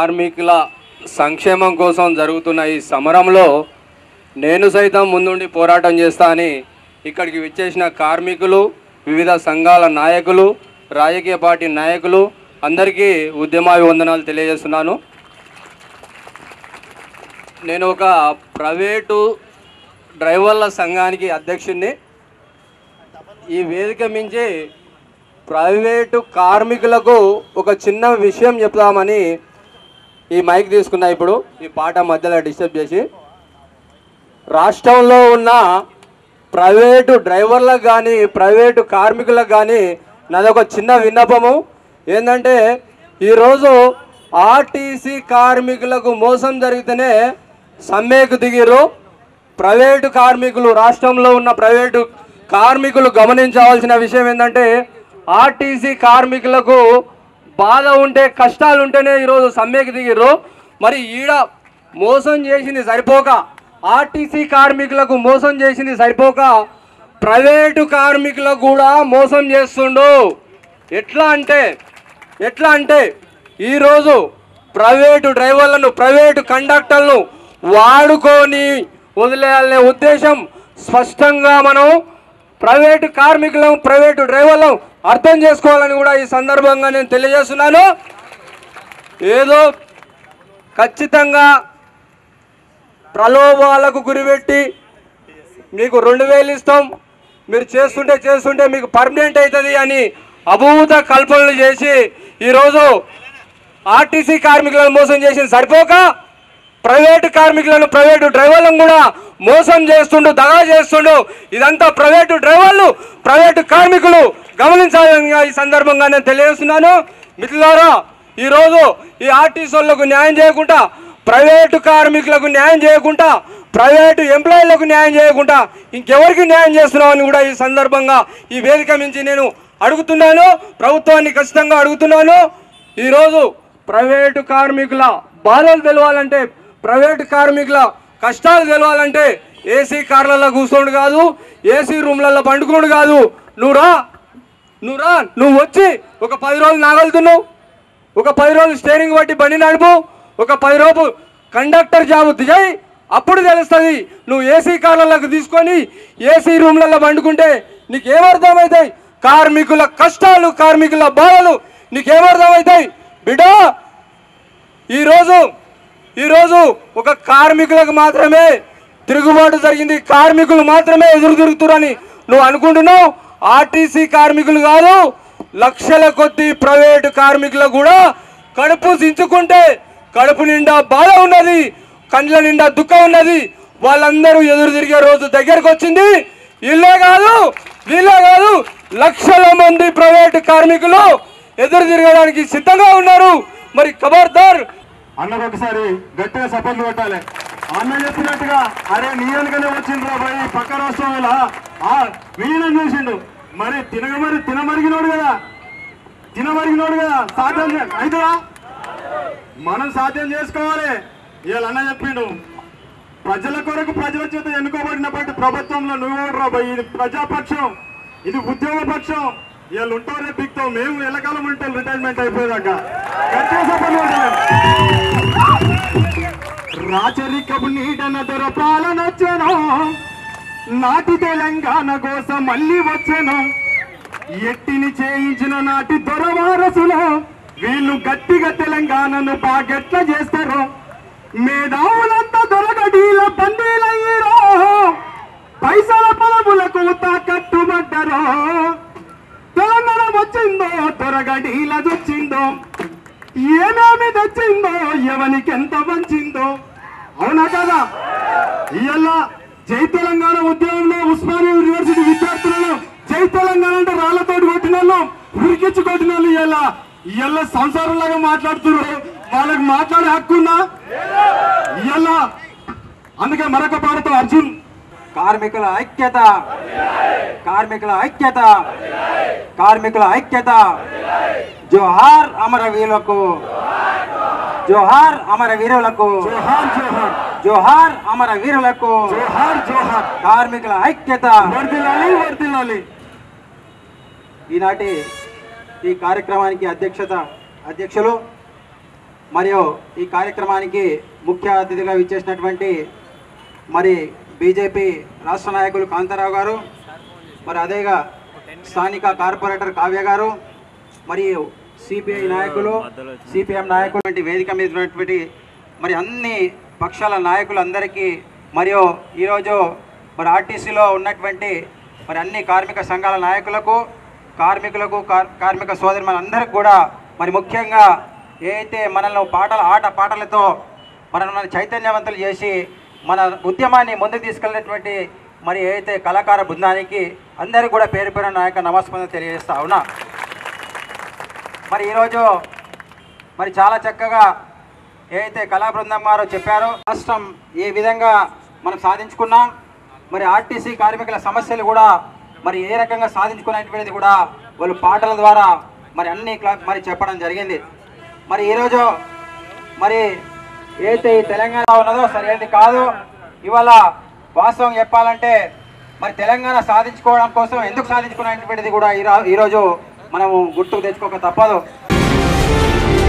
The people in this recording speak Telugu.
కార్మికుల సంక్షేమం కోసం జరుగుతున్న ఈ సమరంలో నేను సైతం ముందుండి పోరాటం చేస్తా అని ఇక్కడికి విచ్చేసిన కార్మికులు వివిధ సంఘాల నాయకులు రాజకీయ పార్టీ నాయకులు అందరికీ ఉద్యమాభివందనాలు తెలియజేస్తున్నాను నేను ఒక ప్రైవేటు డ్రైవర్ల సంఘానికి అధ్యక్షుడిని ఈ వేదిక మించి ప్రైవేటు కార్మికులకు ఒక చిన్న విషయం చెప్దామని ఈ మైక్ తీసుకున్నా ఇప్పుడు ఈ పాట మధ్యలో డిస్టర్బ్ చేసి రాష్ట్రంలో ఉన్న ప్రైవేటు డ్రైవర్లకు కానీ ప్రైవేటు కార్మికులకు కానీ నాదొక చిన్న విన్నపము ఏంటంటే ఈరోజు ఆర్టీసీ కార్మికులకు మోసం జరిగితేనే సమ్మెకు దిగిరు ప్రైవేటు కార్మికులు రాష్ట్రంలో ఉన్న ప్రైవేటు కార్మికులు గమనించవలసిన విషయం ఏంటంటే ఆర్టీసీ కార్మికులకు బాధ ఉంటే కష్టాలు ఉంటేనే ఈరోజు సమ్మెకు దిగిర్రు మరి ఈడ మోసం చేసింది సరిపోక ఆర్టీసీ కార్మికులకు మోసం చేసింది సరిపోక ప్రైవేటు కార్మికులకు కూడా మోసం చేస్తుండు ఎట్లా అంటే ఎట్లా అంటే ఈరోజు ప్రైవేటు డ్రైవర్లను ప్రైవేటు కండక్టర్లను వాడుకొని వదిలేయాలనే ఉద్దేశం స్పష్టంగా మనం ప్రైవేటు కార్మికులను ప్రైవేటు డ్రైవర్లను అర్థం చేసుకోవాలని కూడా ఈ సందర్భంగా నేను తెలియజేస్తున్నాను ఏదో ఖచ్చితంగా ప్రలోభాలకు గురిపెట్టి మీకు రెండు వేలు ఇస్తాం మీరు చేస్తుంటే చేస్తుంటే మీకు పర్మనెంట్ అవుతుంది అని అభూత కల్పనలు చేసి ఈరోజు ఆర్టీసీ కార్మికులను మోసం చేసింది సరిపోక ప్రైవేటు కార్మికులను ప్రైవేటు డ్రైవర్లను కూడా మోసం చేస్తుండు దగా చేస్తుండు ఇదంతా ప్రైవేటు డ్రైవర్లు ప్రైవేటు కార్మికులు గమనించాలని ఈ సందర్భంగా నేను తెలియజేస్తున్నాను మిత్రులారా ఈరోజు ఈ ఆర్టీసీ వాళ్ళకు న్యాయం చేయకుండా ప్రైవేటు కార్మికులకు న్యాయం చేయకుండా ప్రైవేటు ఎంప్లాయీలకు న్యాయం చేయకుండా ఇంకెవరికి న్యాయం చేస్తున్నామని కూడా ఈ సందర్భంగా ఈ వేదిక నుంచి నేను అడుగుతున్నాను ప్రభుత్వాన్ని ఖచ్చితంగా అడుగుతున్నాను ఈరోజు ప్రైవేటు కార్మికుల బాధలు తెలవాలంటే ప్రైవేటు కార్మికుల కష్టాలు తెలవాలంటే ఏసీ కార్లలో కూర్చోడు కాదు ఏసీ రూమ్లలో పండుకోడు కాదు నువ్వు రా నువ్వు రా నువ్వు వచ్చి ఒక పది రోజులు నాగలుతున్నావు ఒక పది రోజులు స్టీరింగ్ బట్టి బండి నడుపు ఒక పది రోజులు కండక్టర్ జాబ్ చేయి అప్పుడు తెలుస్తుంది నువ్వు ఏసీ కార్లకు తీసుకొని ఏసీ రూమ్లలో వండుకుంటే నీకేమర్థమవుతాయి కార్మికుల కష్టాలు కార్మికుల బాధలు నీకేమర్థమవుతాయి బిడ్డా ఈరోజు ఈరోజు ఒక కార్మికులకు మాత్రమే తిరుగుబాటు జరిగింది కార్మికులు మాత్రమే ఎదురు తిరుగుతురని నువ్వు అనుకుంటున్నావు ఆర్టీసీ కార్మికులు కాదు లక్షల కొద్ది ప్రైవేటు కార్మికులు కూడా కడుపు దించుకుంటే కడుపు నిండా బాధ ఉన్నది కండ్ల నిండా దుఃఖం ఉన్నది వాళ్ళందరూ ఎదురు తిరిగే రోజు దగ్గరకు వచ్చింది ఇల్లే కాదు వీళ్ళే కాదు లక్షల మంది ప్రైవేటు కార్మికులు ఎదురు తిరగడానికి సిద్ధంగా ఉన్నారు మరి ఖబర్దార్ అన్నకు ఒకసారి గట్టిగా సపోర్ట్ కొట్టాలి అన్న చెప్పినట్టుగా అరే నీ వెనుకనే వచ్చిండ్రా పోయి పక్క రాష్ట్రం వల్ల ఆ వీళ్ళని చూసిండు మరి తినగ మరి తినమరిగినోడు కదా తినమరిగినోడు కదా సాధ్యం చే- అవుతుందా మనం సాధ్యం చేసుకోవాలి ఇవాళ అన్న చెప్పిండు ప్రజల కొరకు ప్రజల చేత ఎన్నుకోబడినటువంటి ప్రభుత్వంలో నువ్వు రా పోయి ఇది ప్రజాపక్షం ఇది ఉద్యోగ పక్షం వీళ్ళు ఉంటారే బిక్తాం మేము ఎల్లకాలం ఉంటాం రిటైర్మెంట్ అయిపోయేదాకా గట్టిగా సపోర్ట్ కొట్టాలి రాచరికపు నీడన దొర పాలనొచ్చను నాటి తెలంగాణ కోసం మళ్ళీ వచ్చను ఎట్టిని చేయించిన నాటి దొరవారసులు వీళ్ళు గట్టిగా తెలంగాణను బాగెట్ల చేస్తారు మేధావులంతా దొరగడీల బందీలయ్యారో పైసల పొలములకు తాకట్టుబడ్డరో తెలంగాణ వచ్చిందో దొరగడీల వచ్చిందో ఏమేమి తెచ్చిందో ఎవనికి ఎంత వంచిందో అవునా కదా ఇవాళ జై తెలంగాణ ఉద్యమంలో ఉస్మానియా యూనివర్సిటీ విద్యార్థులను జై తెలంగాణ అంటే రాళ్లతోటి కొట్టిన వాళ్ళు ఉరికిచ్చి కొట్టిన వాళ్ళు ఇవాళ ఇవాళ సంసారంలాగా మాట్లాడుతున్నారు వాళ్ళకి మాట్లాడే హక్కు ఉందా ఇవాళ అందుకే మరొక పాటతో అర్జున్ కార్మికుల ఐక్యత కార్మికుల ఐక్యత కార్మికుల ఐక్యత జోహార్ అమరవీరులకు జోహార్ అమరవీరులకు జోహార్ జోహార్ జోహార్ అమరవీరులకు జోహార్ జోహార్ కార్మికుల ఐక్యత వర్దిల్లాలి వర్దిల్లాలి ఈనాటి ఈ కార్యక్రమానికి అధ్యక్షత అధ్యక్షులు మరియు ఈ కార్యక్రమానికి ముఖ్య అతిథిగా విచ్చేసినటువంటి మరి బీజేపీ రాష్ట్ర నాయకులు కాంతారావు గారు మరి అదేగా స్థానిక కార్పొరేటర్ కావ్య గారు మరియు సిపిఐ నాయకులు సిపిఎం నాయకులు వంటి వేదిక మీద ఉన్నటువంటి మరి అన్ని పక్షాల నాయకులందరికీ మరియు ఈరోజు మరి ఆర్టీసీలో ఉన్నటువంటి మరి అన్ని కార్మిక సంఘాల నాయకులకు కార్మికులకు కార్- కార్మిక సోదరి మనందరికి కూడా మరి ముఖ్యంగా ఏదైతే మనల్ని పాటల ఆట పాటలతో మనల్ని చైతన్యవంతులు చేసి మన ఉద్యమాన్ని ముందుకు తీసుకెళ్ళినటువంటి మరి ఏదైతే కళాకార బృందానికి అందరికీ కూడా పేరు పేరు నా యొక్క నమస్కారం తెలియజేస్తా ఉన్నా మరి ఈరోజు మరి చాలా చక్కగా ఏదైతే కళా బృందం గారు చెప్పారో రాష్ట్రం ఏ విధంగా మనం సాధించుకున్నాం మరి ఆర్టీసీ కార్మికుల సమస్యలు కూడా మరి ఏ రకంగా సాధించుకునేటువంటిది కూడా వాళ్ళు పాటల ద్వారా మరి అన్ని క్లా- మరి చెప్పడం జరిగింది మరి ఈరోజు మరి ఏదైతే ఈ తెలంగాణ ఉన్నదో సరైనది కాదు ఇవాళ వాస్తవం చెప్పాలంటే మరి తెలంగాణ సాధించుకోవడం కోసం ఎందుకు సాధించుకున్నటువంటిది కూడా ఈరా- ఈరోజు మనము గుర్తుకు తెచ్చుకోక తప్పదు